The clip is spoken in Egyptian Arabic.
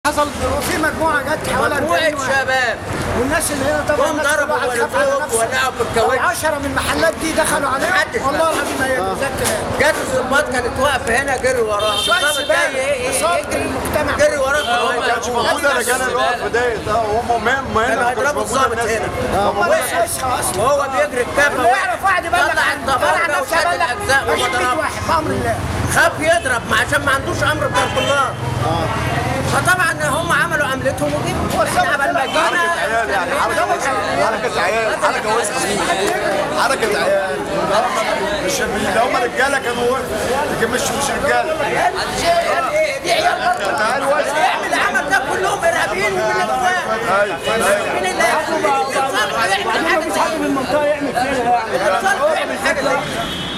حصل في مجموعه جت حوالي 40 مجموعة واحد. شباب والناس اللي هنا طبعا قوم الناس كل ضربوا واحد خاف على ولفوق نفسه. ولعوا بالكاوتش. لو 10 من المحلات دي دخلوا محدش عليها والله دخل. العظيم هي ده الكلام جت الظباط كانت واقفه هنا جري وراها شوية الظابط سباق. جاي ايه إصابة ايه يجري المجتمع. جري وراها ما كانش موجود انا كان اللي واقف ديت اه هم مهم هنا كانوا ما كانش هيضربوا موجود الظابط الناس هنا هم ناس وسخه اصلا وهو بيجري الكافه اللي يعرف واحد يبلغ طلع عن طلع الطبانجه نفسه وشد يبلغ الاجزاء وما أجيب 100 ضربش واحد بامر الله خاف يضرب ما عشان ما عندوش امر بضرب النار فطبعا هم عملوا عملتهم وجيبوا احنا قبل ما جينا عيال يعني حركه حركه عيال حركه وسخه حركه عيال مش اللي هم رجاله كانوا وقفوا لكن مش مش رجاله دي عيال برضه تعال وسخ يعمل العمل ده كلهم ارهابيين ومن الاخوان ايوه ايوه مين اللي هيعمل الظابط هيعمل حاجه زي من المنطقه يعمل كده يعني الظابط يعمل حاجه زي